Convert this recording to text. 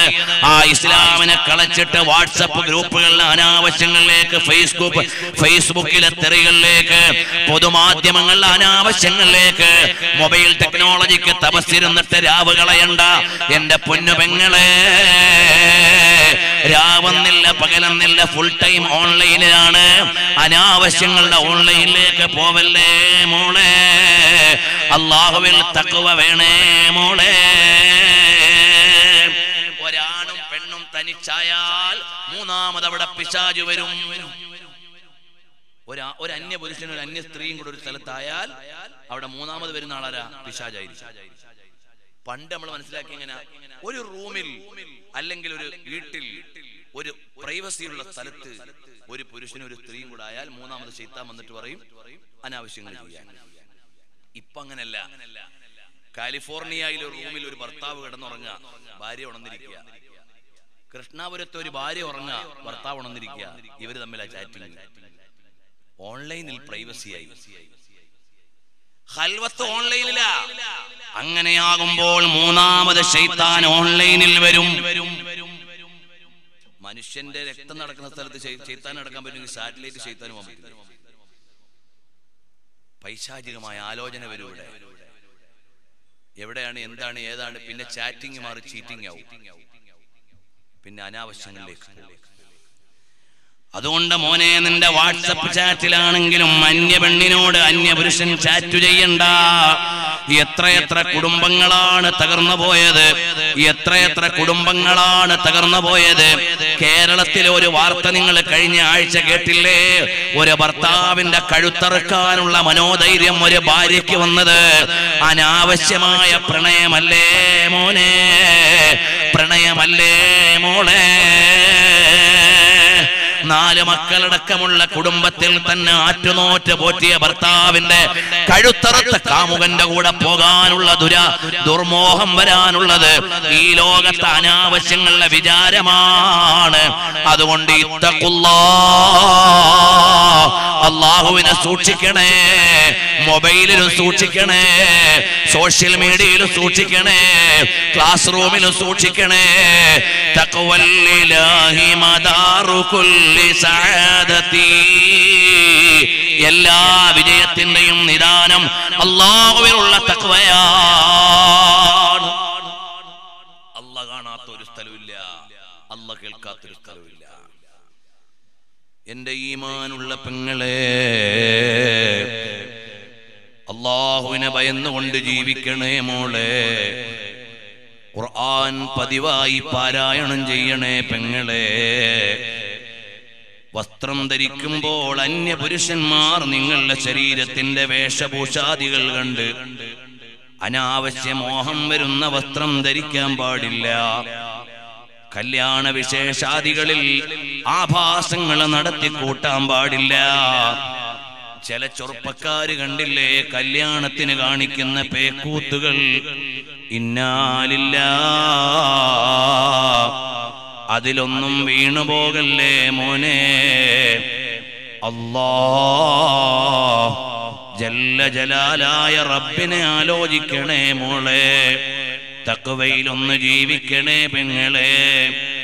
ആ ഇസ്ലാമിനെ കളച്ചിട്ട് വാട്സപ്പ് ഗ്രൂപ്പുകളിൽ അനാവശ്യങ്ങളിലേക്ക് ഫേസ്ബുക്ക് ഫേസ്ബുക്കിലെ തെറികളിലേക്ക് പൊതുമാധ്യമങ്ങളിലെ അനാവശ്യങ്ങളിലേക്ക് മൊബൈൽ ടെക്നോളജിക്ക് തപസ്സിരുന്നിട്ട് രാവ് കളയണ്ട എന്റെ പൊന്നു പെങ്ങളെ രാവെന്നില്ല പകലെന്നില്ല ഫുൾ ടൈം ഓൺലൈനിലാണ് അനാവശ്യങ്ങളുടെ ഓൺലൈനിലേക്ക് പോവല്ലേ മോളെ അള്ളാഹുവിൽ തക്കുവ വേണേ മോളെ ഒരാണും പെണ്ണും തനിച്ചായാൽ മൂന്നാമത് അവിടെ പിശാജ് വരും ഒരു ഒരു അന്യ പുരുഷനും ഒരു അന്യ സ്ത്രീയും കൂടെ ഒരു സ്ഥലത്തായാൽ അവിടെ മൂന്നാമത് വരുന്ന ആളാരാ പിശാജായിരിക്കും പണ്ട് നമ്മൾ മനസ്സിലാക്കി എങ്ങനെ ഒരു റൂമിൽ അല്ലെങ്കിൽ ഒരു വീട്ടിൽ ഒരു പ്രൈവസിയുള്ള സ്ഥലത്ത് ഒരു പുരുഷനും ഒരു സ്ത്രീയും കൂടെ ആയാൽ മൂന്നാമത് ചെയ്ത്താൻ വന്നിട്ട് പറയും അനാവശ്യങ്ങൾ ചെയ്യാൻ ഇപ്പൊ അങ്ങനല്ല കാലിഫോർണിയയിലെ ഒരു റൂമിൽ ഒരു ഭർത്താവ് കിടന്നുറങ്ങുക ഭാര്യ ഉണർന്നിരിക്കുക കൃഷ്ണാപുരത്ത് ഒരു ഭാര്യ ഉറങ്ങുക ഭർത്താവ് ഉണർന്നിരിക്കുക ഇവര് തമ്മിലാ ചാറ്റിംഗ് ഓൺലൈനിൽ പ്രൈവസിയായി ഹൽവത്ത് ഓൺലൈനിലാ അങ്ങനെയാകുമ്പോൾ മൂന്നാമത് ശൈത്താൻ ഓൺലൈനിൽ വരും മനുഷ്യന്റെ രക്തം നടക്കുന്ന സ്ഥലത്ത് ചെയ്ത്താൻ നടക്കാൻ പറ്റുമെങ്കിൽ സാറ്റലൈറ്റ് ചെയ്ത്താൻ പോകാൻ പറ്റില്ല പൈശാചികമായ ആലോചന വരും ഇവിടെ എവിടെയാണ് എന്താണ് ഏതാണ് പിന്നെ ചാറ്റിംഗ് മാറി ചീറ്റിംഗ് ആവും പിന്നെ അനാവശ്യങ്ങളിലേക്ക് പോകും അതുകൊണ്ട് മോനെ നിന്റെ വാട്സപ്പ് ചാറ്റിലാണെങ്കിലും അന്യ പെണ്ണിനോട് അന്യ പുരുഷൻ ചാറ്റ് ചെയ്യണ്ട എത്രയെത്ര കുടുംബങ്ങളാണ് തകർന്നു പോയത് എത്രയെത്ര കുടുംബങ്ങളാണ് തകർന്നു പോയത് കേരളത്തിലെ ഒരു വാർത്ത നിങ്ങൾ കഴിഞ്ഞ ആഴ്ച കേട്ടില്ലേ ഒരു ഭർത്താവിന്റെ കഴുത്തറക്കാനുള്ള മനോധൈര്യം ഒരു ഭാര്യയ്ക്ക് വന്നത് അനാവശ്യമായ പ്രണയമല്ലേ മോനെ പ്രണയമല്ലേ മോളെ നാല് മക്കളടക്കമുള്ള കുടുംബത്തിൽ തന്നെ ആറ്റുനോറ്റ് പോറ്റിയ ഭർത്താവിന്റെ കഴുത്തറത്ത കാമുകന്റെ കൂടെ പോകാനുള്ള ദുര ദുർമോഹം വരാനുള്ളത് ഈ ലോകത്തെ അനാവശ്യങ്ങളുടെ വിചാരമാണ് അതുകൊണ്ട് ഇത്തക്കുള്ള അള്ളാഹുവിനെ സൂക്ഷിക്കണേ മൊബൈലിലും സൂക്ഷിക്കണേ സോഷ്യൽ മീഡിയയിലും സൂക്ഷിക്കണേ ക്ലാസ് റൂമിലും സൂക്ഷിക്കണേ തക്കവല്ലിലാഹി മദാറു കുല്ലി സഅദതി എല്ലാ വിജയത്തിന്റെയും നിദാനം അള്ളാഹുവിനുള്ള തക്വയാണ് അല്ല കാണാത്ത ഒരു സ്ഥലമില്ല അല്ല കേൾക്കാത്തൊരു സ്ഥലമില്ല എന്റെ ഈമാനുള്ള പെങ്ങളെ അള്ളാഹുവിനെ ഭയന്നുകൊണ്ട് ജീവിക്കണേ മോളെ ഖുർആൻ പതിവായി പാരായണം ചെയ്യണേ പെങ്ങളെ വസ്ത്രം ധരിക്കുമ്പോൾ അന്യപുരുഷന്മാർ നിങ്ങളുടെ ശരീരത്തിന്റെ വേഷഭൂഷാദികൾ കണ്ട് അനാവശ്യ മോഹം വരുന്ന വസ്ത്രം ധരിക്കാൻ പാടില്ല കല്യാണ വിശേഷാദികളിൽ ആഭാസങ്ങൾ നടത്തി കൂട്ടാൻ പാടില്ല ചില ചെറുപ്പക്കാര് കണ്ടില്ലേ കല്യാണത്തിന് കാണിക്കുന്ന പേക്കൂത്തുകൾ ഇന്നാലില്ല അതിലൊന്നും വീണുപോകല്ലേ മോനെ അല്ലാ ജല്ല ജലാലായ റബ്ബിനെ ആലോചിക്കണേ മോളെ തക്കവയിലൊന്ന് ജീവിക്കണേ പെങ്ങളെ